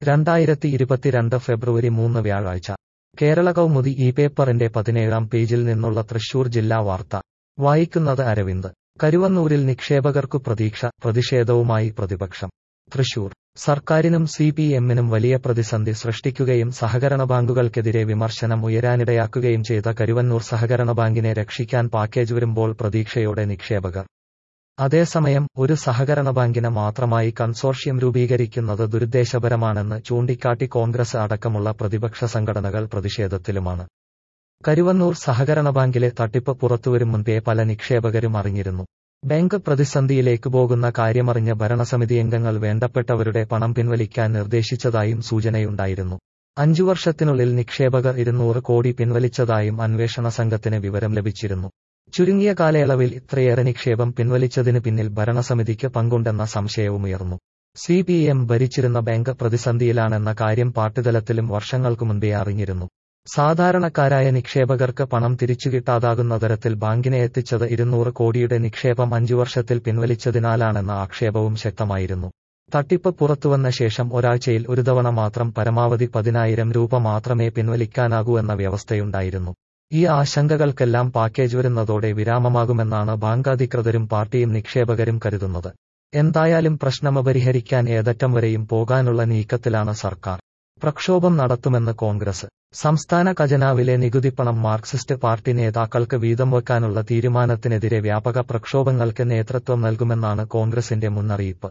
രണ്ടായിരത്തി ഇരുപത്തിരണ്ട് ഫെബ്രുവരി മൂന്ന് വ്യാഴാഴ്ച കേരള കൗമുദി ഈ പേപ്പറിന്റെ പതിനേഴാം പേജിൽ നിന്നുള്ള തൃശൂർ ജില്ലാ വാർത്ത വായിക്കുന്നത് അരവിന്ദ് കരുവന്നൂരിൽ നിക്ഷേപകർക്കു പ്രതീക്ഷ പ്രതിഷേധവുമായി പ്രതിപക്ഷം തൃശൂർ സർക്കാരിനും സി പി എമ്മിനും വലിയ പ്രതിസന്ധി സൃഷ്ടിക്കുകയും സഹകരണ ബാങ്കുകൾക്കെതിരെ വിമർശനം ഉയരാനിടയാക്കുകയും ചെയ്ത കരുവന്നൂർ സഹകരണ ബാങ്കിനെ രക്ഷിക്കാൻ പാക്കേജ് വരുമ്പോൾ പ്രതീക്ഷയോടെ നിക്ഷേപകർ അതേസമയം ഒരു സഹകരണ ബാങ്കിന് മാത്രമായി കൺസോർഷ്യം രൂപീകരിക്കുന്നത് ദുരുദ്ദേശപരമാണെന്ന് ചൂണ്ടിക്കാട്ടി കോൺഗ്രസ് അടക്കമുള്ള പ്രതിപക്ഷ സംഘടനകൾ പ്രതിഷേധത്തിലുമാണ് കരുവന്നൂർ സഹകരണ ബാങ്കിലെ തട്ടിപ്പ് പുറത്തുവരും മുൻപേ പല നിക്ഷേപകരും അറിഞ്ഞിരുന്നു ബാങ്ക് പ്രതിസന്ധിയിലേക്ക് പോകുന്ന കാര്യമറിഞ്ഞ ഭരണസമിതി അംഗങ്ങൾ വേണ്ടപ്പെട്ടവരുടെ പണം പിൻവലിക്കാൻ നിർദ്ദേശിച്ചതായും സൂചനയുണ്ടായിരുന്നു അഞ്ചു വർഷത്തിനുള്ളിൽ നിക്ഷേപകർ ഇരുന്നൂറ് കോടി പിൻവലിച്ചതായും അന്വേഷണ സംഘത്തിന് വിവരം ലഭിച്ചിരുന്നു ചുരുങ്ങിയ കാലയളവിൽ ഇത്രയേറെ നിക്ഷേപം പിൻവലിച്ചതിന് പിന്നിൽ ഭരണസമിതിക്ക് പങ്കുണ്ടെന്ന സംശയവുമുയർന്നു സി പി എം ഭരിച്ചിരുന്ന ബാങ്ക് പ്രതിസന്ധിയിലാണെന്ന കാര്യം പാർട്ടിതലത്തിലും വർഷങ്ങൾക്കു മുൻപേ അറിഞ്ഞിരുന്നു സാധാരണക്കാരായ നിക്ഷേപകർക്ക് പണം തിരിച്ചുകിട്ടാതാകുന്ന തരത്തിൽ ബാങ്കിനെ എത്തിച്ചത് ഇരുന്നൂറ് കോടിയുടെ നിക്ഷേപം അഞ്ചു വർഷത്തിൽ പിൻവലിച്ചതിനാലാണെന്ന ആക്ഷേപവും ശക്തമായിരുന്നു തട്ടിപ്പ് പുറത്തുവന്ന ശേഷം ഒരാഴ്ചയിൽ ഒരു തവണ മാത്രം പരമാവധി പതിനായിരം രൂപ മാത്രമേ പിൻവലിക്കാനാകൂ എന്ന വ്യവസ്ഥയുണ്ടായിരുന്നു ഈ ആശങ്കകൾക്കെല്ലാം പാക്കേജ് വരുന്നതോടെ വിരാമമാകുമെന്നാണ് ബാങ്ക് അധികൃതരും പാർട്ടിയും നിക്ഷേപകരും കരുതുന്നത് എന്തായാലും പ്രശ്നം പരിഹരിക്കാൻ ഏതറ്റം വരെയും പോകാനുള്ള നീക്കത്തിലാണ് സർക്കാർ പ്രക്ഷോഭം നടത്തുമെന്ന് കോൺഗ്രസ് സംസ്ഥാന ഖജനാവിലെ നികുതിപ്പണം മാർക്സിസ്റ്റ് പാർട്ടി നേതാക്കൾക്ക് വീതം വെക്കാനുള്ള തീരുമാനത്തിനെതിരെ വ്യാപക പ്രക്ഷോഭങ്ങൾക്ക് നേതൃത്വം നൽകുമെന്നാണ് കോൺഗ്രസിന്റെ മുന്നറിയിപ്പ്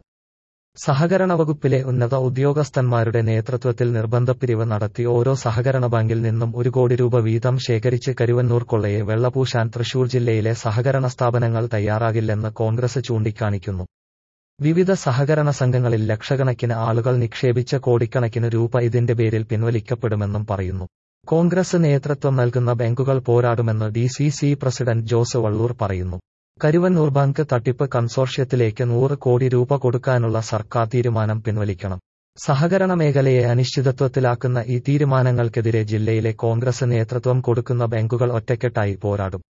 സഹകരണ വകുപ്പിലെ ഉന്നത ഉദ്യോഗസ്ഥന്മാരുടെ നേതൃത്വത്തിൽ നിർബന്ധപ്പിരിവ് നടത്തി ഓരോ സഹകരണ ബാങ്കിൽ നിന്നും ഒരു കോടി രൂപ വീതം ശേഖരിച്ച് കരുവന്നൂർ കൊള്ളയെ വെള്ളപൂശാൻ തൃശൂർ ജില്ലയിലെ സഹകരണ സ്ഥാപനങ്ങൾ തയ്യാറാകില്ലെന്ന് കോൺഗ്രസ് ചൂണ്ടിക്കാണിക്കുന്നു വിവിധ സഹകരണ സംഘങ്ങളിൽ ലക്ഷക്കണക്കിന് ആളുകൾ നിക്ഷേപിച്ച കോടിക്കണക്കിന് രൂപ ഇതിന്റെ പേരിൽ പിൻവലിക്കപ്പെടുമെന്നും പറയുന്നു കോൺഗ്രസ് നേതൃത്വം നൽകുന്ന ബാങ്കുകൾ പോരാടുമെന്ന് D C C president Jose Valloor പറയുന്നു കരുവന്നൂർ ബാങ്ക് തട്ടിപ്പ് കൺസോർഷ്യത്തിലേക്ക് നൂറ് കോടി രൂപ കൊടുക്കാനുള്ള സർക്കാർ തീരുമാനം പിൻവലിക്കണം സഹകരണ മേഖലയെ അനിശ്ചിതത്വത്തിലാക്കുന്ന ഈ തീരുമാനങ്ങൾക്കെതിരെ ജില്ലയിലെ കോൺഗ്രസ് നേതൃത്വം കൊടുക്കുന്ന ബാങ്കുകൾ ഒറ്റക്കെട്ടായി പോരാടും